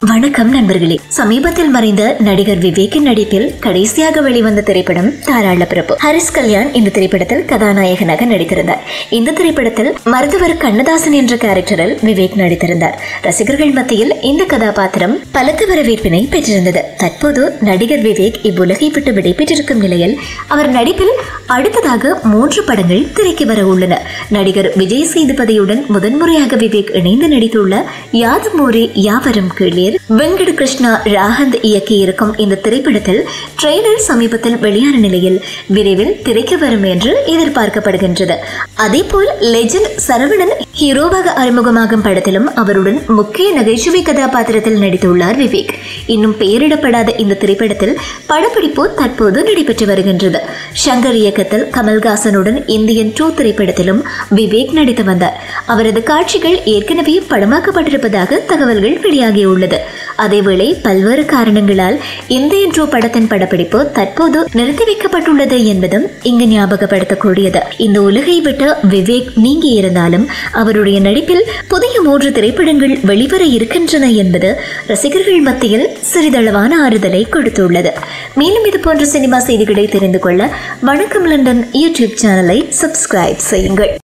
வணக்கம் நண்பர்களே சமீபத்தில் மறைந்த நடிகர் விவேக்கின் நடிப்பில் கடைசியாக வெளிவந்த திரைப்படம் தாராள பிறப்பு ஹரிஸ் கல்யாண் இந்த திரைப்படத்தில் கதாநாயகனாக நடித்திருந்தார் இந்த திரைப்படத்தில் மருத்துவர் கண்ணதாசன் என்ற கேரக்டரில் விவேக் நடித்திருந்தார் ரசிகர்கள் மத்தியில் இந்த கதாபாத்திரம் பலத்த வரவேற்பினை பெற்றிருந்தது தற்போது நடிகர் விவேக் இவ்வுலகை விட்டு விடைபெற்றிருக்கும் நிலையில் அவர் நடிப்பில் அடுத்ததாக மூன்று படங்கள் திரைக்கு வர உள்ளன நடிகர் விஜய் சேதுபதியுடன் முதன்முறையாக விவேக் இணைந்து நடித்துள்ள யாதும் ஊரே யாவரும் கீழேர் வெங்கட கிருஷ்ணா ராகந்த் இயக்கியிருக்கும் இந்த திரைப்படத்தில் ட்ரெய்லர் சமீபத்தில் வெளியான நிலையில் விரைவில் திரைக்கு வரும் என்று எதிர்பார்க்கப்படுகின்றது அதேபோல் லெஜண்ட் சரவணன் ஹீரோவாக அறிமுகமாகும் படத்திலும் அவருடன் முக்கிய நகைச்சுவை கதாபாத்திரத்தில் நடித்துள்ளார் விவேக் இன்னும் பெயரிடப்படாத இந்த திரைப்படத்தில் படப்பிடிப்பு தற்போது நடைபெற்று வருகின்றது சங்கர் இயக்கத்தில் கமல்ஹாசனுடன் இந்தியன் டூ திரைப்படத்திலும் விவேக் நடித்து வந்தார் அவரது காட்சிகள் ஏற்கனவே படமாக்கப்பட்டிருப்பதாக தகவல்கள் வெளியாகியுள்ளது அதேவேளை பல்வேறு காரணங்களால் இந்தியன் டூ படத்தின் படப்பிடிப்பு தற்போது நிறுத்தி வைக்கப்பட்டுள்ளது என்பதும் இங்கு ஞாபகப்படுத்தக்கூடியது இந்த உலகை விட்டு விவேக் நீங்கி இருந்தாலும் அவருடைய நடிப்பில் புதிய மூன்று திரைப்படங்கள் வெளிவர இருக்கின்றன என்பது ரசிகர்கள் மத்தியில் சிறிதளவான ஆறுதலை கொடுத்துள்ளது மேலும் இது போன்ற சினிமா செய்திகளை தெரிந்து கொள்ள வணக்கம் லண்டன் யூடியூப் சேனலை சப்ஸ்கிரைப் செய்யுங்கள்